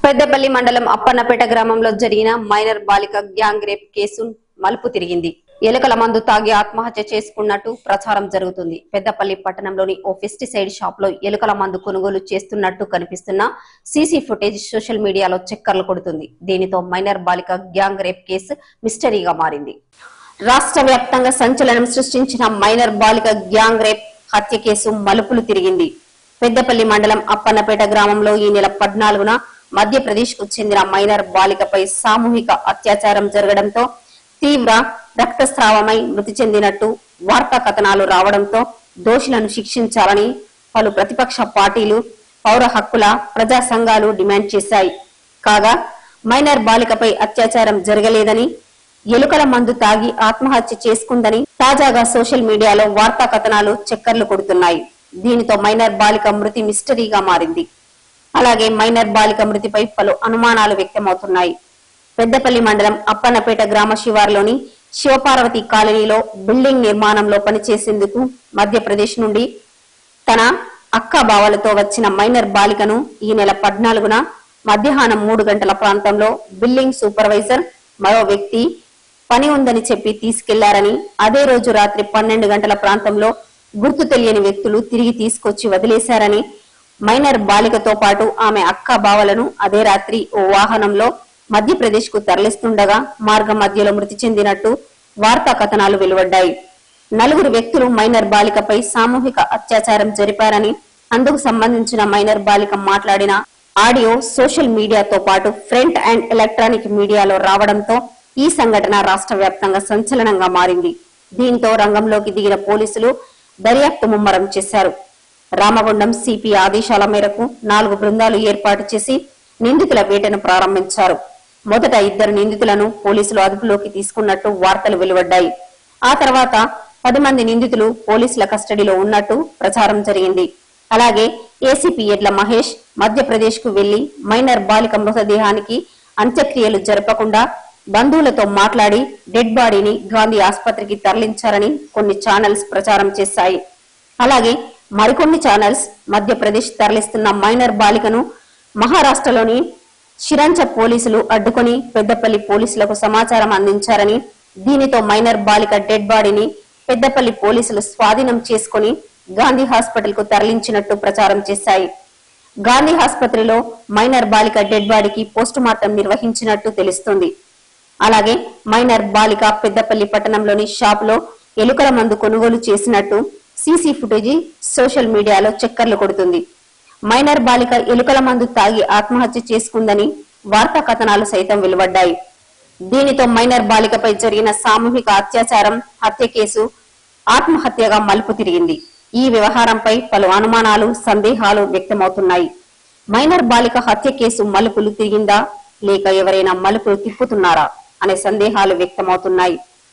పెద్దపల్లి మండలం అప్పన్నపేట గ్రామంలో జరిగిన మైనర్ బాలిక గ్యాంగ్ రేప్ కేసు మలుపు తిరిగింది ఎలుకల మందు తాగి ఆత్మహత్య చేసుకున్నట్టు ప్రచారం జరుగుతుంది పెద్దపల్లి పట్టణంలోని ఓ పెస్టిసైడ్ షాప్ లో ఎలుకల మందు కొనుగోలు చేస్తున్నట్టు కనిపిస్తున్న సీసీ ఫుటేజ్ సోషల్ మీడియాలో చక్కర్లు కొడుతుంది దీనితో మైనర్ బాలిక గ్యాంగ్ రేప్ కేసు మిస్టరీగా మారింది రాష్ట్ర వ్యాప్తంగా సంచలనం సృష్టించిన మైనర్ బాలిక గ్యాంగ్ రేప్ హత్య కేసు మలుపులు తిరిగింది పెద్దపల్లి మండలం అప్పన్నపేట గ్రామంలో ఈ నెల పద్నాలుగున మధ్యప్రదేశ్ కు చెందిన మైనర్ బాలికపై సామూహిక అత్యాచారం జరగడంతో తీవ్ర రక్తస్రావమై మృతి చెందినట్టు వార్తా కథనాలు రావడంతో దోషులను శిక్షించాలని పలు ప్రతిపక్ష పార్టీలు పౌర హక్కుల ప్రజా సంఘాలు డిమాండ్ చేశాయి కాగా మైనర్ బాలికపై అత్యాచారం జరగలేదని ఎలుకల మందు తాగి ఆత్మహత్య చేసుకుందని తాజాగా సోషల్ మీడియాలో వార్తా కథనాలు చక్కర్లు కొడుతున్నాయి దీనితో మైనర్ బాలిక మృతి మిస్టరీగా మారింది అలాగే మైనర్ బాలిక మృతిపై పలు అనుమానాలు వ్యక్తమవుతున్నాయి పెద్దపల్లి మండలం అప్పన్నపేట గ్రామ శివార్లోని శివపార్వతి కాలనీలో బిల్డింగ్ నిర్మాణంలో పనిచేసేందుకు మధ్యప్రదేశ్ నుండి తన అక్క బావలతో వచ్చిన మైనర్ బాలికను ఈ నెల పద్నాలుగున మధ్యాహ్నం మూడు గంటల ప్రాంతంలో బిల్డింగ్ సూపర్వైజర్ మరో వ్యక్తి పని ఉందని చెప్పి తీసుకెళ్లారని అదే రోజు రాత్రి పన్నెండు గంటల ప్రాంతంలో గుర్తు తెలియని వ్యక్తులు తిరిగి తీసుకొచ్చి వదిలేశారని మైనర్ బాలికతో పాటు ఆమె అక్క బావలను అదే రాత్రి ఓ వాహనంలో మధ్యప్రదేశ్ కు తరలిస్తుండగా మార్గ మధ్యలో మృతి చెందినట్టు వార్తా కథనాలు వెలువడ్డాయి నలుగురు వ్యక్తులు మైనర్ బాలికపై సామూహిక అత్యాచారం జరిపారని అందుకు సంబంధించిన మైనర్ బాలిక మాట్లాడిన ఆడియో సోషల్ మీడియాతో పాటు ఫ్రంట్ అండ్ ఎలక్ట్రానిక్ మీడియాలో రావడంతో ఈ సంఘటన రాష్ట్ర వ్యాప్తంగా సంచలనంగా మారింది దీంతో రంగంలోకి దిగిన పోలీసులు దర్యాప్తు ముమ్మరం చేశారు రామగుండం సిపి ఆదేశాల మేరకు నాలుగు బృందాలు ఏర్పాటు చేసి నిందితుల వేటను ప్రారంభించారు మొదట ఇద్దరు నిందితులను పోలీసులు అదుపులోకి తీసుకున్నట్టు వార్తలు వెలువడ్డాయి ఆ తర్వాత పది మంది నిందితులు పోలీసుల కస్టడీలో ఉన్నట్టు ప్రచారం జరిగింది అలాగే ఏసీపీ ఎడ్ల మహేష్ మధ్యప్రదేశ్ కు వెళ్లి మైనర్ బాలిక మృతదేహానికి అంత్యక్రియలు జరపకుండా బంధువులతో మాట్లాడి డెడ్ బాడీని గాంధీ ఆసుపత్రికి తరలించారని కొన్ని ఛానల్స్ ప్రచారం చేశాయి అలాగే మరికొన్ని ఛానల్స్ మధ్యప్రదేశ్ తరలిస్తున్న మైనర్ బాలికను మహారాష్ట్రలోని షిరంచ పోలీసులు అడ్డుకొని పెద్దపల్లి పోలీసులకు సమాచారం అందించారని దీనితో మైనర్ బాలిక డెడ్ బాడీని పెద్దపల్లి పోలీసులు స్వాధీనం చేసుకుని గాంధీ హాస్పిటల్ కు తరలించినట్టు ప్రచారం చేశాయి గాంధీ ఆసుపత్రిలో మైనర్ బాలిక డెడ్ బాడీకి పోస్టు మార్టం నిర్వహించినట్టు తెలుస్తుంది అలాగే మైనర్ బాలిక పెద్దపల్లి పట్టణంలోని షాప్ లో ఎలుకల మందు కొనుగోలు చేసినట్టు సీసీ ఫుటేజీ సోషల్ మీడియాలో చక్కర్లు కొడుతుంది మైనర్ బాలిక ఎలుకల మందు తాగి ఆత్మహత్య చేసుకుందని వార్తా కథనాలు సైతం వెలువడ్డాయి దీనితో మైనర్ బాలికపై జరిగిన సామూహిక అత్యాచారం హత్య కేసు ఆత్మహత్యగా మలుపు తిరిగింది ఈ వ్యవహారంపై పలు అనుమానాలు సందేహాలు వ్యక్తమవుతున్నాయి మైనర్ బాలిక హత్య కేసు మలుపులు తిరిగిందా లేక ఎవరైనా మలుపులు తిప్పుతున్నారా అనే సందేహాలు వ్యక్తమవుతున్నాయి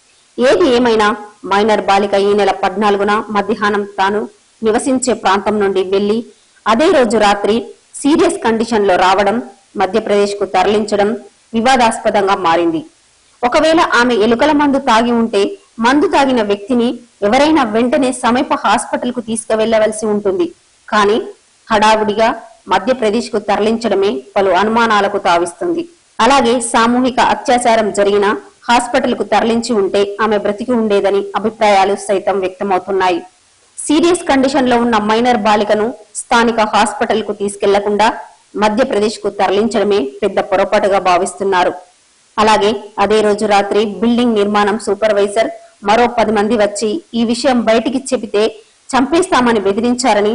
ఏది ఏమైనా మైనర్ బాలిక ఈ నెల పద్నాలుగున మధ్యాహ్నం తాను నివసించే ప్రాంతం నుండి వెళ్లి అదే రోజు రాత్రి సీరియస్ కండిషన్ లో రావడం మధ్యప్రదేశ్ కు తరలించడం వివాదాస్పదంగా మారింది ఒకవేళ ఆమె ఎలుకల మందు తాగి ఉంటే మందు తాగిన వ్యక్తిని ఎవరైనా వెంటనే సమీప హాస్పిటల్ కు తీసుకువెళ్లవలసి ఉంటుంది కానీ హడావుడిగా మధ్యప్రదేశ్ కు తరలించడమే పలు అనుమానాలకు తావిస్తుంది అలాగే సామూహిక అత్యాచారం జరిగిన హాస్పిటల్ కు తరలించి ఉంటే ఆమె బ్రతికి ఉండేదని అభిప్రాయాలు సైతం వ్యక్తమవుతున్నాయి సీరియస్ కండిషన్ లో ఉన్న మైనర్ బాలికను స్థానిక హాస్పిటల్ కు తీసుకెళ్లకుండా మధ్యప్రదేశ్ కు తరలించడమే పెద్ద పొరపాటుగా భావిస్తున్నారు అలాగే అదే రోజు రాత్రి బిల్డింగ్ నిర్మాణం సూపర్వైజర్ మరో పది మంది వచ్చి ఈ విషయం బయటికి చెబితే చంపేస్తామని బెదిరించారని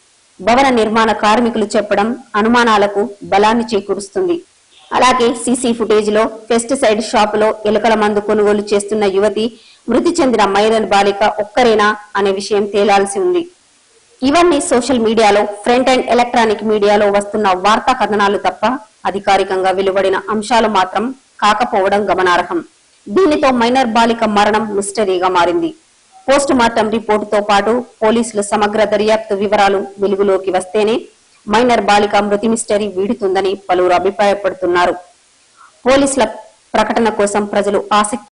భవన నిర్మాణ కార్మికులు చెప్పడం అనుమానాలకు బలాన్ని చేకూరుస్తుంది అలాగే సీసీ ఫుటేజ్ లో పెస్టిసైడ్ షాప్ లో ఎలుకల మందు కొనుగోలు చేస్తున్న యువతి మృతి చెందిన మైనర్ బాలిక ఒక్కరేనా అనే విషయం తేలాల్సి ఉంది ఇవన్నీ సోషల్ మీడియాలో ఫ్రంట్ అండ్ ఎలక్ట్రానిక్ మీడియాలో వస్తున్న వార్తా కథనాలు తప్ప అధికారికంగా వెలువడిన అంశాలు మాత్రం కాకపోవడం గమనార్హం దీనితో మైనర్ బాలిక మరణం మిస్టరీగా మారింది పోస్ట్ మార్టం రిపోర్టుతో పాటు పోలీసులు సమగ్ర దర్యాప్తు వివరాలు వెలుగులోకి వస్తేనే మైనర్ బాలిక మృతి మిస్టరీ వీడుతుందని పలువురు అభిప్రాయపడుతున్నారు పోలీసుల ప్రకటన కోసం ప్రజలు ఆసక్తి